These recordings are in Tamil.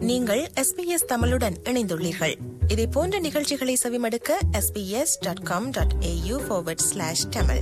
நீங்கள் எஸ்பிஎஸ் தமிழுடன் இணைந்துள்ளீர்கள் இதே போன்ற நிகழ்ச்சிகளை செவிமடுக்க SBS dot com dot AU slash Tamil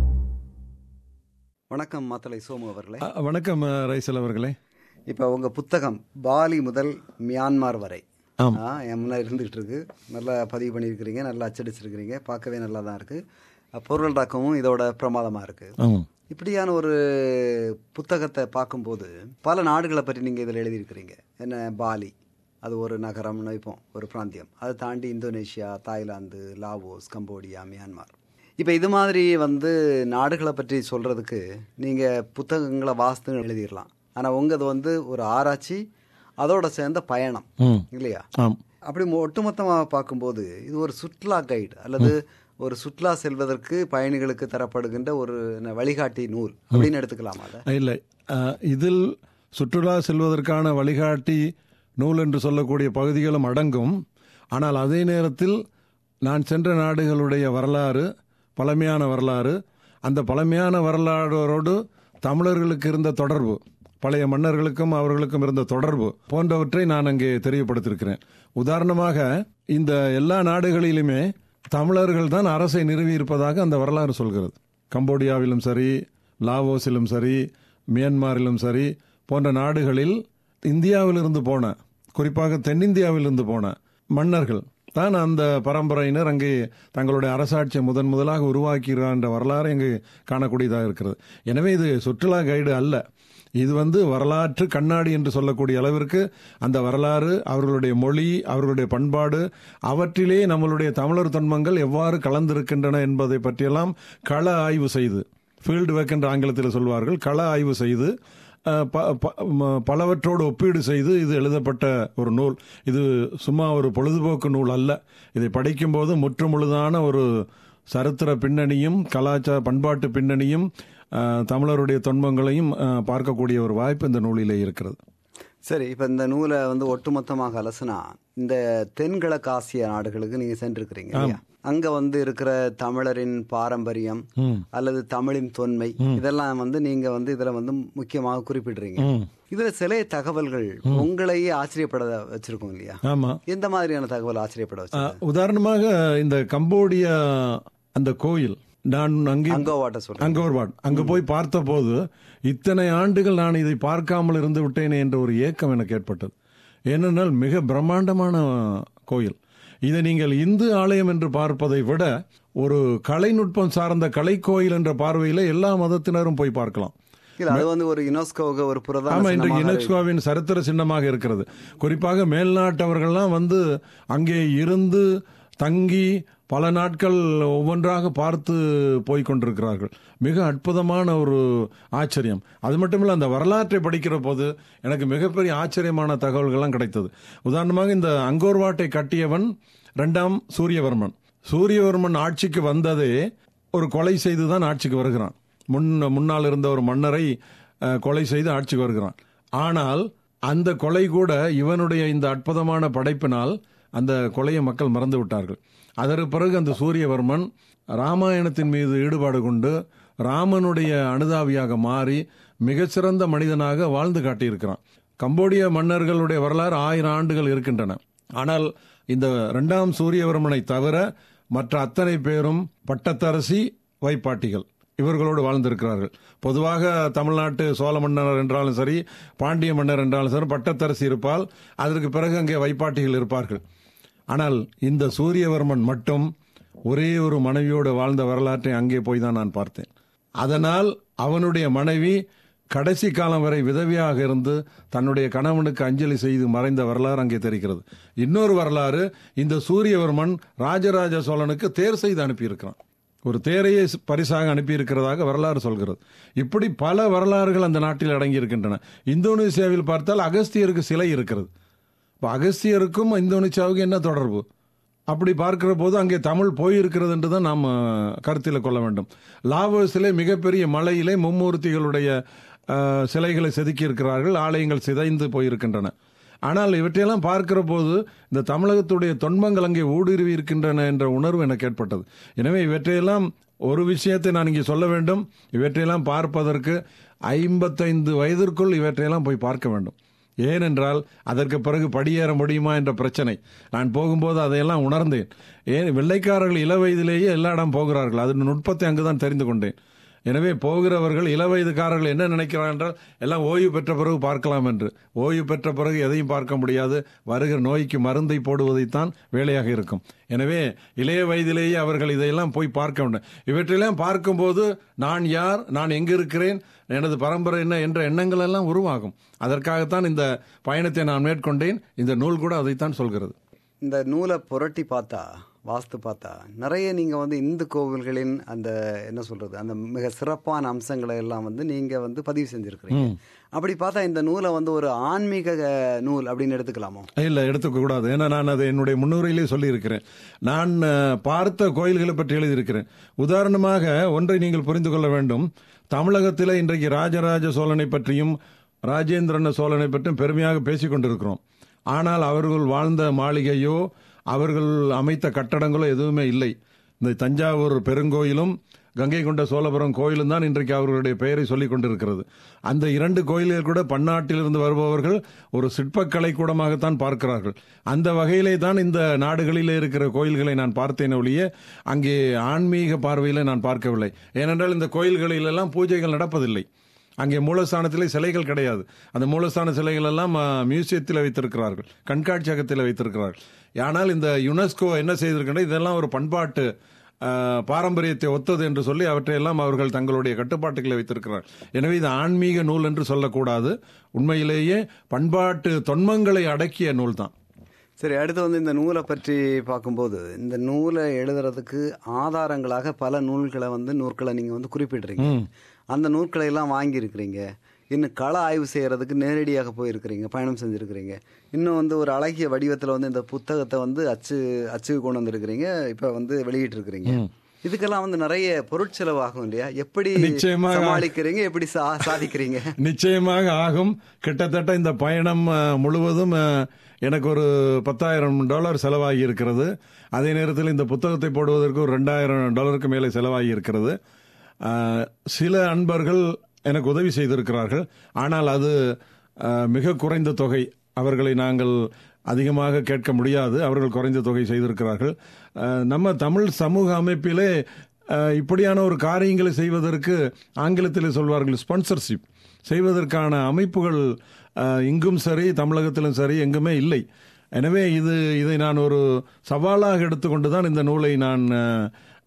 வணக்கம் மாத்தலை சோமு அவர்களே அ, வணக்கம் அ, ரைசல் அவர்களே இப்போ உங்க புத்தகம் பாலி முதல் மியான்மார் வரை ஆம். ஆ, என் முன்னாடி இருந்துகிட்டு இருக்கு நல்லா பதிவு பண்ணியிருக்கிறீங்க நல்லா அச்சடிச்சிருக்கிறீங்க பார்க்கவே நல்லா தான் இருக்கு அ, பொருளாக்கமும் இதோட பிரமாதமா இருக்கு ஆமாம் இப்படியான ஒரு புத்தகத்தை பார்க்கும்போது பல நாடுகளை பற்றி நீங்கள் இதில் எழுதியிருக்கிறீங்க என்ன பாலி அது ஒரு நகரம்னு வைப்போம் ஒரு பிராந்தியம் அதை தாண்டி Indonesia Thailand Laos Cambodia Myanmar இப்போ இது மாதிரி வந்து நாடுகளை பற்றி சொல்கிறதுக்கு நீங்கள் புத்தகங்களை வாசித்து எழுதிடலாம் ஆனால் உங்கது வந்து ஒரு ஆராய்ச்சி அதோட சேர்ந்த பயணம் ம் இல்லையா ஆம் அப்படி ஒட்டுமொத்தமாக பார்க்கும்போது இது ஒரு சுற்றுலா கைடு அல்லது ஒரு சுற்றுலா செல்வதற்கு பயணிகளுக்கு தரப்படுகின்ற ஒரு என்ன, வழிகாட்டி நூல் அப்படின்னு எடுத்துக்கலாமா அதை இல்லை அ, இதில் சுற்றுலா செல்வதற்கான வழிகாட்டி நூல் என்று சொல்லக்கூடிய பகுதிகளும் அடங்கும் ஆனால் அதே நேரத்தில் நான் சென்ற நாடுகளுடைய வரலாறு பழமையான வரலாறு அந்த பழமையான வரலாறோடு தமிழர்களுக்கு இருந்த தொடர்பு பழைய மன்னர்களுக்கும் அவர்களுக்கும் இருந்த தொடர்பு போன்றவற்றை நான் அங்கே தெரியப்படுத்தியிருக்கிறேன் உதாரணமாக இந்த எல்லா நாடுகளிலுமே தமிழர்கள் தான் அரசை நிறுவியிருப்பதாக அந்த வரலாறு சொல்கிறது கம்போடியாவிலும் சரி லாவோஸிலும் சரி மியான்மாரிலும் சரி போன்ற நாடுகளில் இந்தியாவிலிருந்து போன குறிப்பாக தென்னிந்தியாவிலிருந்து போன மன்னர்கள் தான் அந்த பரம்பரையினர் அங்கே தங்களுடைய அரசாட்சியை முதன் முதலாக உருவாக்கிறார் என்ற வரலாறு இங்கு காணக்கூடியதாக இருக்கிறது எனவே இது சுற்றுலா கைடு அல்ல இது வந்து வரலாற்று கண்ணாடி என்று சொல்லக்கூடிய அளவிற்கு அந்த வரலாறு அவர்களுடைய மொழி அவர்களுடைய பண்பாடு அவற்றிலே நம்மளுடைய தமிழர் தொன்மங்கள் எவ்வாறு கலந்திருக்கின்றன என்பதை பற்றியெல்லாம் கள ஆய்வு செய்து ஃபீல்டு ஒர்க் என்று ஆங்கிலத்தில் சொல்வார்கள் கள ஆய்வு செய்து அஹ், ப- ப- ம- பலவற்றோடு ஒப்பீடு செய்து இது எழுதப்பட்ட ஒரு நூல் இது சும்மா ஒரு பொழுதுபோக்கு நூல் அல்ல இதை படிக்கும்போது முற்றுமுழுதான ஒரு சரித்திர பின்னணியும் கலாச்சார பண்பாட்டு பின்னணியும் அஹ், தமிழருடைய தொன்மங்களையும் அஹ், பார்க்கக்கூடிய ஒரு வாய்ப்பு இந்த நூலிலே இருக்கிறது சரி இப்போ இந்த நூலை வந்து ஒட்டுமொத்தமாக அலசுனா இந்த தென்கிழக்கு ஆசிய நாடுகளுக்கு நீங்கள் சென்றிருக்கிறீங்க இல்லையா அங்க வந்து இருக்கிற தமிழரின் பாரம்பரியம் ம். அல்லது தமிழின் தொன்மை இதெல்லாம் வந்து நீங்க வந்து இதுல வந்து முக்கியமாக குறிப்பிடுறீங்க ம். இதுல சில தகவல்கள் உங்களையே ஆச்சரியப்பட வச்சிருக்கோம் இல்லையா ஆமா எந்த மாதிரியான தகவல் ஆச்சரியப்பட வச்சு அஹ், உதாரணமாக இந்த கம்போடியா அந்த கோயில் நான் அங்கே அங்கோவாட்ட சொல்றேன் அங்கோர்வாட் அங்கு போய் பார்த்தபோது இத்தனை ஆண்டுகள் நான் இதை பார்க்காமல் இருந்து விட்டேனே என்ற ஒரு ஏக்கம் எனக்கு ஏற்பட்டது ஏனென்றால் மிக பிரம்மாண்டமான கோயில் இதை நீங்கள் இந்து ஆலயம் என்று பார்ப்பதை விட ஒரு கலைநுட்பம் சார்ந்த கலைக்கோயில் என்ற பார்வையில எல்லா மதத்தினரும் போய் பார்க்கலாம் இல்ல அது வந்து ஒரு யுனெஸ்கோவுக்கு ஒரு பிரதான ஆமா இன்றைக்கு சின்னமாக யுனெஸ்கோவின் சரித்திர சின்னமாக இருக்கிறது குறிப்பாக மேல்நாட்டவர்கள்லாம் வந்து அங்கே இருந்து தங்கி பல நாட்கள் ஒவ்வொன்றாக பார்த்து போய் கொண்டிருக்கிறார்கள் மிக அற்புதமான ஒரு ஆச்சரியம் அது மட்டும் இல்ல அந்த வரலாற்றை படிக்கிற போது எனக்கு மிகப்பெரிய ஆச்சரியமான தகவல்கள்லாம் கிடைத்தது உதாரணமாக இந்த அங்கோர்வாட்டை கட்டியவன் இரண்டாம் சூரியவர்மன் சூரியவர்மன் ஆட்சிக்கு வந்ததே ஒரு கொலை செய்து தான் ஆட்சிக்கு வருகிறான் முன் முன்னால் இருந்த ஒரு மன்னரை அஹ், கொலை செய்து ஆட்சிக்கு வருகிறான் ஆனால் அந்த கொலை கூட இவனுடைய இந்த அற்புதமான படைப்பினால் அந்த கொலையை மக்கள் மறந்து விட்டார்கள் அதற்கு பிறகு அந்த சூரியவர்மன் ராமாயணத்தின் மீது ஈடுபாடு கொண்டு ராமனுடைய அனுதாபியாக மாறி மிகச்சிறந்த மனிதனாக வாழ்ந்து காட்டியிருக்கிறான் கம்போடிய மன்னர்களுடைய வரலாறு ஆயிரம் ஆண்டுகள் இருக்கின்றன ஆனால் இந்த இரண்டாம் சூரியவர்மனை தவிர மற்ற அத்தனை பேரும் பட்டத்தரசி வைப்பாட்டிகள் இவர்களோடு வாழ்ந்திருக்கிறார்கள் பொதுவாக தமிழ்நாட்டு சோழ மன்னர் என்றாலும் சரி பாண்டிய மன்னர் என்றாலும் சரி பட்டத்தரசி இருப்பால் அதற்கு பிறகு அங்கே வைப்பாட்டிகள் இருப்பார்கள் ஆனால் இந்த சூரியவர்மன் மட்டும் ஒரே ஒரு மனைவியோடு வாழ்ந்த வரலாற்றை அங்கே போய் தான் நான் பார்த்தேன் அதனால் அவனுடைய மனைவி கடைசி காலம் வரை விதவியாக இருந்து தன்னுடைய கணவனுக்கு அஞ்சலி செய்து மறைந்த வரலாறு அங்கே தெரிகிறது இன்னொரு வரலாறு இந்த சூரியவர்மன் ராஜராஜ சோழனுக்கு தேர் செய்து அனுப்பியிருக்கிறான் ஒரு தேரையே பரிசாக அனுப்பியிருக்கிறதாக வரலாறு சொல்கிறது இப்படி பல வரலாறுகள் அந்த நாட்டில் அடங்கி இருக்கின்றன இந்தோனேசியாவில் பார்த்தால் அகஸ்தியருக்கு சிலை இருக்கிறது இப்போ அகஸ்தியருக்கும் இந்தோனேசியாவுக்கும் என்ன தொடர்பு அப்படி பார்க்கிற போது அங்கே தமிழ் போயிருக்கிறது என்று தான் நாம் கருத்தில் கொள்ள வேண்டும் லாவோஸிலே மிகப்பெரிய மலையிலே மும்மூர்த்திகளுடைய அஹ், சிலைகளை செதுக்கி இருக்கிறார்கள் ஆலயங்கள் சிதைந்து போயிருக்கின்றன ஆனால் இவற்றையெல்லாம் பார்க்கிற போது இந்த தமிழகத்துடைய தொன்மங்கள் அங்கே ஊடுருவி இருக்கின்றன என்ற உணர்வு எனக்கு ஏற்பட்டது எனவே இவற்றையெல்லாம் ஒரு விஷயத்தை நான் இங்கே சொல்ல வேண்டும் இவற்றையெல்லாம் பார்ப்பதற்கு ஐம்பத்தைந்து வயதிற்குள் இவற்றையெல்லாம் போய் பார்க்க வேண்டும் ஏனென்றால் அதற்கு பிறகு படியேற முடியுமா என்ற பிரச்சனை நான் போகும்போது அதையெல்லாம் உணர்ந்தேன் ஏன் வெள்ளைக்காரர்கள் இள வயதிலேயே எல்லா இடம் போகிறார்கள் அதன் நுட்பத்தை அங்குதான் தெரிந்து கொண்டேன் எனவே போகிறவர்கள் இள வயதுக்காரர்கள் என்ன நினைக்கிறார்கள் என்றால் எல்லாம் ஓய்வு பெற்ற பிறகு பார்க்கலாம் என்று ஓய்வு பெற்ற பிறகு எதையும் பார்க்க முடியாது வருகிற நோய்க்கு மருந்தை போடுவதைத்தான் வேலையாக இருக்கும் எனவே இளைய வயதிலேயே அவர்கள் இதையெல்லாம் போய் பார்க்க வேண்டும் இவற்றையெல்லாம் பார்க்கும்போது நான் யார் நான் எங்கு இருக்கிறேன் எனது பரம்பரை என்ன என்ற எண்ணங்கள் எல்லாம் உருவாகும் அதற்காகத்தான் இந்த பயணத்தை நான் மேற்கொண்டேன் இந்த நூல் கூட அதைத்தான் சொல்கிறது இந்த நூலை புரட்டி பார்த்தா வாஸ்து பார்த்தா நிறைய நீங்க வந்து இந்து கோவில்களின் அந்த என்ன சொல்றது அந்த மிக சிறப்பான அம்சங்களை எல்லாம் வந்து நீங்க வந்து பதிவு செஞ்சிருக்கிறீங்க அப்படி பார்த்தா இந்த நூலை வந்து ஒரு ஆன்மீக அஹ், நூல் அப்படின்னு எடுத்துக்கலாமோ இல்லை எடுத்துக்க கூடாது ஏன்னா நான் அதை என்னுடைய முன்னுரையிலே சொல்லியிருக்கிறேன் நான் அஹ், பார்த்த கோயில்களை பற்றி எழுதியிருக்கிறேன் உதாரணமாக ஒன்றை நீங்கள் புரிந்து கொள்ள வேண்டும் தமிழகத்தில் இன்றைக்கு ராஜராஜ சோழனை பற்றியும் ராஜேந்திரன சோழனை பற்றியும் பெருமையாக பேசிக் கொண்டிருக்கிறோம் ஆனால் அவர்கள் வாழ்ந்த மாளிகையோ அவர்கள் அமைத்த கட்டடங்களோ எதுவுமே இல்லை இந்த தஞ்சாவூர் பெருங்கோயிலும் கங்கை கொண்ட சோழபுரம் கோயிலும் தான் இன்றைக்கு அவர்களுடைய பெயரை சொல்லிக் கொண்டிருக்கிறது அந்த இரண்டு கோயில்கள் கூட பன்னாட்டிலிருந்து வருபவர்கள் ஒரு சிற்பக்கலை கூடமாகத்தான் பார்க்கிறார்கள் அந்த வகையிலே தான் இந்த நாடுகளிலே இருக்கிற கோயில்களை நான் பார்த்தேன் ஒழிய அங்கே ஆன்மீக பார்வையிலே நான் பார்க்கவில்லை ஏனென்றால் இந்த கோயில்களிலெல்லாம் பூஜைகள் நடப்பதில்லை அங்கே மூலஸ்தானத்திலே சிலைகள் கிடையாது அந்த மூலஸ்தான சிலைகள் எல்லாம் ஆ, மியூசியத்தில் வைத்திருக்கிறார்கள் கண்காட்சியகத்தில் வைத்திருக்கிறார்கள் ஆனால் இந்த யுனெஸ்கோ என்ன செய்திருக்கின்ற இதெல்லாம் ஒரு பண்பாட்டு ஆ, பாரம்பரியத்தை ஒத்தது என்று சொல்லி அவற்றையெல்லாம் அவர்கள் தங்களுடைய கட்டுப்பாட்டுகளை வைத்திருக்கிறார் எனவே இது ஆன்மீக நூல் என்று சொல்லக்கூடாது உண்மையிலேயே பண்பாட்டு தொன்மங்களை அடக்கிய நூல் தான் சரி அடுத்து வந்து இந்த நூலை பற்றி பார்க்கும்போது இந்த நூலை எழுதுறதுக்கு ஆதாரங்களாக பல நூல்களை வந்து நூற்களை நீங்க வந்து குறிப்பிடுறீங்க அந்த நூல்களை எல்லாம் வாங்கியிருக்கிறீங்க இன்னும் கள ஆய்வு செய்யறதுக்கு நேரடியாக போயிருக்கிறீங்க பயணம் செஞ்சிருக்கிறீங்க இன்னும் வந்து ஒரு அழகிய வடிவத்தில் வந்து இந்த புத்தகத்தை வந்து அச்சு அச்சுக்கு கொண்டு வந்திருக்கிறீங்க இப்போ வந்து வெளியிட்டு இருக்கிறீங்க இதுக்கெல்லாம் வந்து நிறைய பொருட்செலவாகும் இல்லையா எப்படி நிச்சயமாக. சமாளிக்கிறீங்க எப்படி சா- சாதிக்கிறீங்க நிச்சயமாக ஆகும் கிட்டத்தட்ட இந்த பயணம் அஹ், முழுவதும் அஹ், எனக்கு ஒரு பத்தாயிரம் டாலர் செலவாகி இருக்கிறது அதே நேரத்தில் இந்த புத்தகத்தை போடுவதற்கு ஒரு ரெண்டாயிரம் டாலருக்கு மேலே செலவாகி இருக்கிறது அஹ், சில அன்பர்கள் எனக்கு உதவி செய்திருக்கிறார்கள் ஆனால் அது அஹ், மிக குறைந்த தொகை அவர்களை நாங்கள் அதிகமாக கேட்க முடியாது அவர்கள் குறைந்த தொகை செய்திருக்கிறார்கள் அஹ், நம்ம தமிழ் சமூக அமைப்பிலே அஹ், இப்படியான ஒரு காரியங்களை செய்வதற்கு ஆங்கிலத்தில் சொல்வார்கள் ஸ்பான்சர்ஷிப் செய்வதற்கான அமைப்புகள் அஹ், இங்கும் சரி தமிழகத்திலும் சரி எங்குமே இல்லை எனவே இது இதை நான் ஒரு சவாலாக எடுத்துக்கொண்டு தான் இந்த நூலை நான் அஹ்,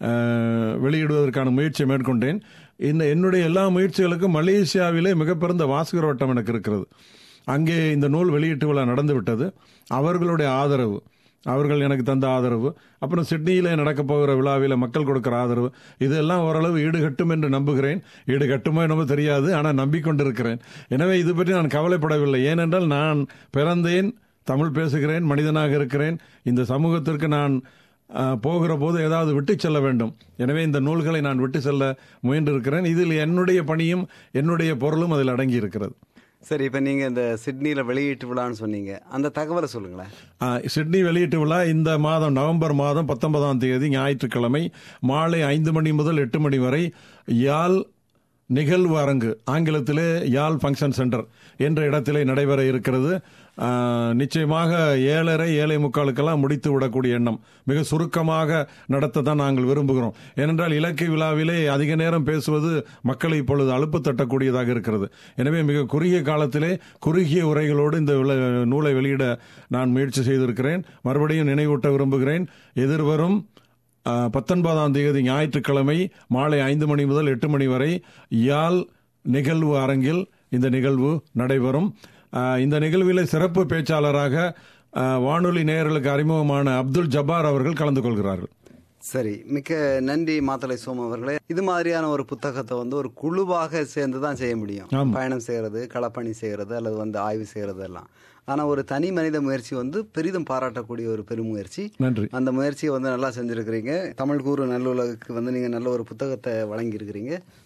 அஹ், வெளியிடுவதற்கான முயற்சியை மேற்கொண்டேன் இந்த என்னுடைய எல்லா முயற்சிகளுக்கும் மலேசியாவிலே மிகப்பிறந்த வாசகர் வட்டம் எனக்கு இருக்கிறது அங்கே இந்த நூல் வெளியீட்டு விழா நடந்து விட்டது அவர்களுடைய ஆதரவு அவர்கள் எனக்கு தந்த ஆதரவு அப்புறம் சிட்னியில் நடக்க போகிற விழாவில் மக்கள் கொடுக்கிற ஆதரவு இதெல்லாம் ஓரளவு ஈடுகட்டும் என்று நம்புகிறேன் ஈடுகட்டுமோ என்னமோ தெரியாது ஆனால் நம்பிக்கொண்டிருக்கிறேன் எனவே இது பற்றி நான் கவலைப்படவில்லை ஏனென்றால் நான் பிறந்தேன் தமிழ் பேசுகிறேன் மனிதனாக இருக்கிறேன் இந்த சமூகத்திற்கு நான் அஹ், போகிற போது ஏதாவது விட்டு செல்ல வேண்டும் எனவே இந்த நூல்களை நான் விட்டு செல்ல முயன்றிருக்கிறேன் இதில் என்னுடைய பணியும் என்னுடைய பொருளும் அதில் அடங்கி இருக்கிறது சரி இப்போ நீங்க இந்த சிட்னியில் வெளியீட்டு விழான்னு சொன்னீங்க அந்த தகவலை சொல்லுங்களேன் ஆ, சிட்னி வெளியீட்டு விழா இந்த மாதம் நவம்பர் மாதம் பத்தொன்பதாம் தேதி ஞாயிற்றுக்கிழமை மாலை ஐந்து மணி முதல் எட்டு மணி வரை யாழ் நிகழ்வு அரங்கு ஆங்கிலத்திலே யாழ் ஃபங்க்ஷன் சென்டர் என்ற இடத்திலே நடைபெற இருக்கிறது ஆ, நிச்சயமாக ஏழரை ஏழை முக்காலுக்கெல்லாம் முடித்து விடக்கூடிய எண்ணம் மிக சுருக்கமாக நடத்த தான் நாங்கள் விரும்புகிறோம் ஏனென்றால் இலக்கிய விழாவிலே அதிக நேரம் பேசுவது மக்களை இப்பொழுது அலுப்பு தட்டக்கூடியதாக இருக்கிறது எனவே மிக குறுகிய காலத்திலே குறுகிய உரைகளோடு இந்த விழா- நூலை வெளியிட நான் முயற்சி செய்திருக்கிறேன் மறுபடியும் நினைவூட்ட விரும்புகிறேன் எதிர்வரும் அஹ், பத்தொன்பதாம் தேதி ஞாயிற்றுக்கிழமை மாலை ஐந்து மணி முதல் எட்டு மணி வரை யாழ் நிகழ்வு அரங்கில் இந்த நிகழ்வு நடைபெறும் அஹ், இந்த நிகழ்வில் சிறப்பு பேச்சாளராக அஹ், வானொலி நேயர்களுக்கு அறிமுகமான அப்துல் ஜப்பார் அவர்கள் கலந்து கொள்கிறார்கள் சரி மிக்க நன்றி மாத்தலை சோம அவர்களே இது மாதிரியான ஒரு புத்தகத்தை வந்து ஒரு குழுவாக சேர்ந்து தான் செய்ய முடியும் பயணம் செய்யறது களப்பணி செய்யறது அல்லது வந்து ஆய்வு செய்யறது எல்லாம் ஆனா ஒரு தனி மனித முயற்சி வந்து பெரிதும் பாராட்டக்கூடிய ஒரு பெருமுயற்சி நன்றி அந்த முயற்சியை வந்து நல்லா செஞ்சிருக்கிறீங்க தமிழ் கூறு நல்லுலகுக்கு வந்து நீங்க நல்ல ஒரு புத்தகத்தை வழங்கி இருக்கிறீங்க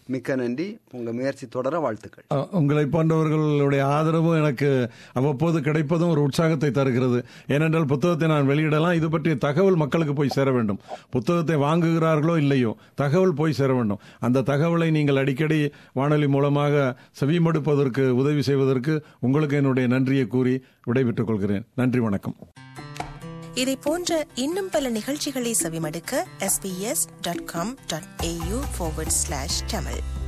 மிக்க நன்றி உங்க முயற்சி தொடர வாழ்த்துக்கள் அஹ், உங்களை போன்றவர்களுடைய ஆதரவும் எனக்கு அவ்வப்போது கிடைப்பதும் ஒரு உற்சாகத்தை தருகிறது ஏனென்றால் புத்தகத்தை நான் வெளியிடலாம் இது பற்றிய தகவல் மக்களுக்கு போய் சேர வேண்டும் புத்தகத்தை வாங்குகிறார்களோ இல்லையோ தகவல் போய் சேர வேண்டும் அந்த தகவலை நீங்கள் அடிக்கடி வானொலி மூலமாக செவிமடுப்பதற்கு உதவி செய்வதற்கு உங்களுக்கு என்னுடைய நன்றியை கூறி விடைபெற்றுக் கொள்கிறேன் நன்றி வணக்கம் இதை போன்ற இன்னும் பல நிகழ்ச்சிகளை செவிமடுக்க sbs.com.au forward slash tamil